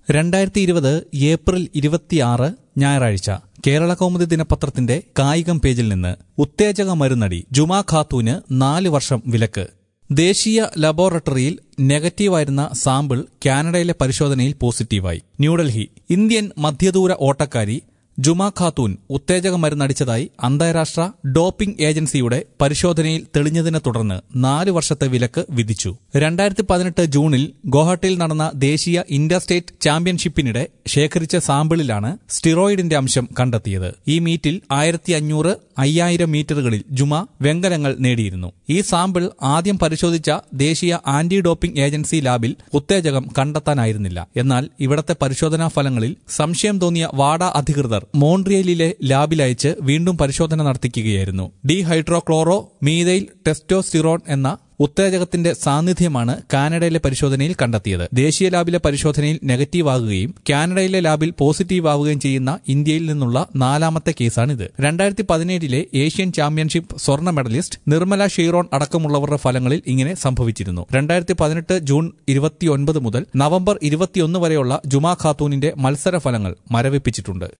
രണ്ടായിരത്തി ഇരുപത് ഏപ്രിൽ ഇരുപത്തിയാറ് ഞായറാഴ്ച കേരള കൗമുദി ദിനപത്രത്തിന്റെ കായികം പേജിൽ നിന്ന് ഉത്തേജക മരുന്നടി ജുമാ ഖാത്തൂന് നാല് വർഷം വിലക്ക് ദേശീയ ലബോറട്ടറിയിൽ നെഗറ്റീവായിരുന്ന സാമ്പിൾ കാനഡയിലെ പരിശോധനയിൽ പോസിറ്റീവായി ന്യൂഡൽഹി ഇന്ത്യൻ മധ്യദൂര ഓട്ടക്കാരി ജുമാ ഖാത്തൂൻ ഉത്തേജക മരുന്നടിച്ചതായി അന്താരാഷ്ട്ര ഡോപ്പിംഗ് ഏജൻസിയുടെ പരിശോധനയിൽ തെളിഞ്ഞതിനെ തുടർന്ന് നാല് വർഷത്തെ വിലക്ക് വിധിച്ചു രണ്ടായിരത്തി പതിനെട്ട് ജൂണിൽ ഗോഹട്ടിയിൽ നടന്ന ദേശീയ ഇന്റർസ്റ്റേറ്റ് ചാമ്പ്യൻഷിപ്പിനിടെ ശേഖരിച്ച സാമ്പിളിലാണ് സ്റ്റിറോയിഡിന്റെ അംശം കണ്ടെത്തിയത് ഈ മീറ്റിൽ ആയിരത്തി അഞ്ഞൂറ് അയ്യായിരം മീറ്ററുകളിൽ ജുമ വെങ്കലങ്ങൾ നേടിയിരുന്നു ഈ സാമ്പിൾ ആദ്യം പരിശോധിച്ച ദേശീയ ആന്റി ഡോപ്പിംഗ് ഏജൻസി ലാബിൽ ഉത്തേജകം കണ്ടെത്താനായിരുന്നില്ല എന്നാൽ ഇവിടത്തെ പരിശോധനാ ഫലങ്ങളിൽ സംശയം തോന്നിയ വാഡ അധികൃതർ മോൺട്രിയലിലെ ലാബിൽ അയച്ച് വീണ്ടും പരിശോധന നടത്തിക്കുകയായിരുന്നു ഡി ഹൈഡ്രോക്ലോറോ മീതൈൽ ടെസ്റ്റോസ്റ്റിറോൺ എന്ന ഉത്തേജകത്തിന്റെ സാന്നിധ്യമാണ് കാനഡയിലെ പരിശോധനയിൽ കണ്ടെത്തിയത് ദേശീയ ലാബിലെ പരിശോധനയിൽ നെഗറ്റീവ് ആകുകയും കാനഡയിലെ ലാബിൽ പോസിറ്റീവ് ആവുകയും ചെയ്യുന്ന ഇന്ത്യയിൽ നിന്നുള്ള നാലാമത്തെ കേസാണിത് രണ്ടായിരത്തി പതിനേഴിലെ ഏഷ്യൻ ചാമ്പ്യൻഷിപ്പ് സ്വർണ്ണ മെഡലിസ്റ്റ് നിർമ്മല ഷീറോൺ അടക്കമുള്ളവരുടെ ഫലങ്ങളിൽ ഇങ്ങനെ സംഭവിച്ചിരുന്നു രണ്ടായിരത്തി പതിനെട്ട് ജൂൺ ഇരുപത്തിയൊൻപത് മുതൽ നവംബർ ഇരുപത്തിയൊന്ന് വരെയുള്ള ജുമാ ഖാത്തൂനിന്റെ മത്സര ഫലങ്ങൾ മരവിപ്പിച്ചിട്ടുണ്ട്